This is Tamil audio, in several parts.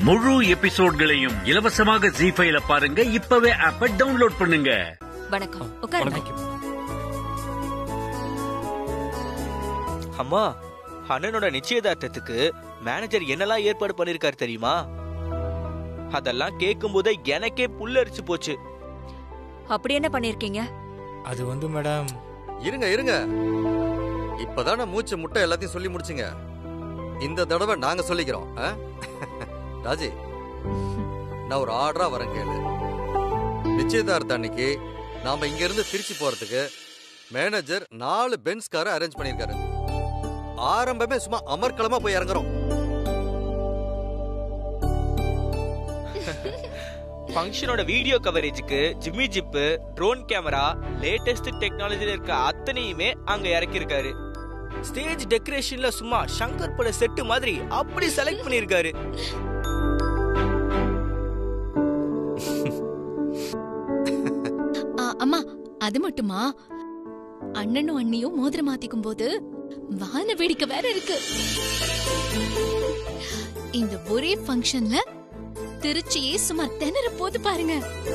முழு எபிசோட்களையும் இலவசமாக ஜி ஃபைல பாருங்க இப்பவே ஆப்ப டவுன்லோட் பண்ணுங்க வணக்கம் உட்காருங்க அம்மா அண்ணனோட நிச்சயதார்த்தத்துக்கு மேனேஜர் என்னெல்லாம் ஏற்பாடு பண்ணிருக்காரு தெரியுமா அதெல்லாம் கேட்கும் போதே எனக்கே புல்லரிச்சு போச்சு அப்படி என்ன பண்ணிருக்கீங்க அது வந்து மேடம் இருங்க இருங்க இப்பதானே மூச்சு முட்டை எல்லாத்தையும் சொல்லி முடிச்சிங்க இந்த தடவை நாங்க சொல்லிக்கிறோம் ஆ? ராஜி நான் ஒரு ஆர்டரா வரேன் கேளு நிச்சயதார்த்த அன்னைக்கு நாம இங்க இருந்து திருச்சி போறதுக்கு மேனேஜர் நாலு பென்ஸ் காரை அரேஞ்ச் பண்ணிருக்காரு ஆரம்பமே சும்மா அமர்க்களமா போய் இறங்குறோம் ஃபங்க்ஷனோட வீடியோ கவரேஜுக்கு jimmy jib drone camera latest டெக்னாலஜில இருக்க அத்தனையுமே அங்க இறக்கியிருக்காரு ஸ்டேஜ் டெக்கரேஷன்ல சும்மா சங்கர் பட செட்டு மாதிரி அப்படி செலக்ட் பண்ணிருக்காரு ஆ, அம்மா அது மட்டுமா அண்ணனும் அண்ணியும் மோதிரம் மாத்திக்கும் போது வான வேடிக்கை வேற இருக்கு இந்த ஒரே ஃபங்க்ஷன்ல திருச்சியே சும்மா திணற போது பாருங்க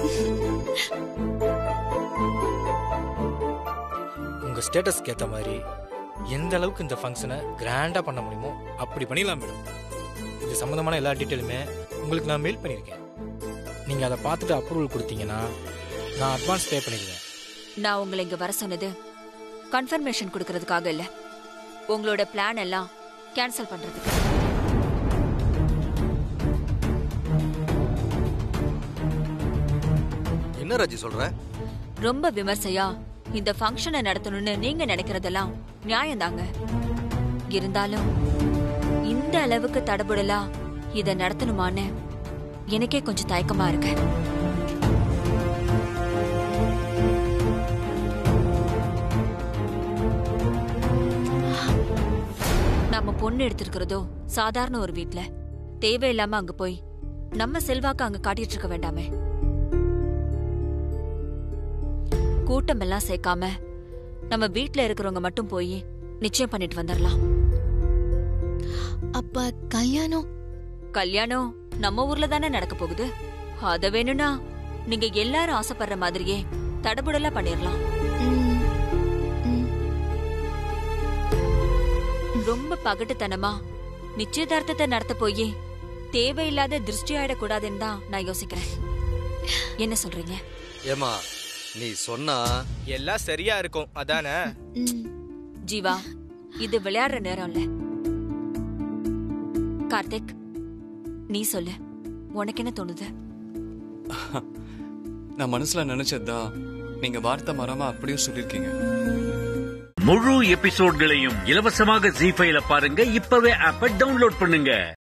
உங்க ஸ்டேட்டஸ்க்கு ஏத்த மாதிரி எந்த அளவுக்கு இந்த ஃபங்க்ஷனை கிராண்டா பண்ண முடியுமோ அப்படி பண்ணிடலாம் மேடம் இது சம்பந்தமான எல்லா டீட்டெயிலுமே உங்களுக்கு நான் மெயில் பண்ணியிருக்கேன் நீங்க அதை பார்த்துட்டு அப்ரூவல் கொடுத்தீங்கன்னா நான் அட்வான்ஸ் பே பண்ணிடுவேன் நான் உங்களை இங்க வர சொன்னது கன்ஃபர்மேஷன் கொடுக்கறதுக்காக இல்ல உங்களோட பிளான் எல்லாம் கேன்சல் பண்றதுக்கு என்ன ராஜி சொல்ற ரொம்ப விமர்சையா இந்த ஃபங்க்ஷனை நடத்தணும்னு நீங்க நினைக்கிறதெல்லாம் நியாயம்தாங்க இருந்தாலும் இந்த அளவுக்கு தடபுடலா இத நடத்தணுமான்னு எனக்கே கொஞ்சம் தயக்கமா இருக்கு நம்ம பொண்ணு எடுத்திருக்கிறதோ சாதாரண ஒரு வீட்ல தேவையில்லாம அங்க போய் நம்ம செல்வாக்கு அங்க காட்டிட்டு இருக்க வேண்டாமே கூட்டம் எல்லாம் சேர்க்காம நம்ம வீட்ல இருக்கிறவங்க மட்டும் போய் நிச்சயம் பண்ணிட்டு வந்துடலாம் அப்ப கல்யாணம் கல்யாணம் நம்ம ஊர்ல தானே நடக்க போகுது அத வேணும்னா நீங்க எல்லாரும் ஆசைப்படுற மாதிரியே தடபுடலா பண்ணிடலாம் ம், ம். ரொம்ப பகட்டுத்தனமா நிச்சயதார்த்தத்தை நடத்த போய் தேவையில்லாத திருஷ்டி ஆயிடக்கூடாதுன்னு தான் நான் யோசிக்கிறேன் என்ன சொல்றீங்க ஏமா நீ சொன்னா எல்லாம் சரியா இருக்கும் அதானே ம். ஜீவா இது விளையாடுற நேரம் இல்ல கார்த்திக் நீ சொல்லு உனக்கு என்ன தோணுது நான் மனசுல நினைச்சதுதான் நீங்க வார்த்தை மறாம அப்படியே சொல்லிருக்கீங்க முழு எபிசோட்களையும் இலவசமாக ஜி ஃபைல பாருங்க இப்பவே ஆப்ப டவுன்லோட் பண்ணுங்க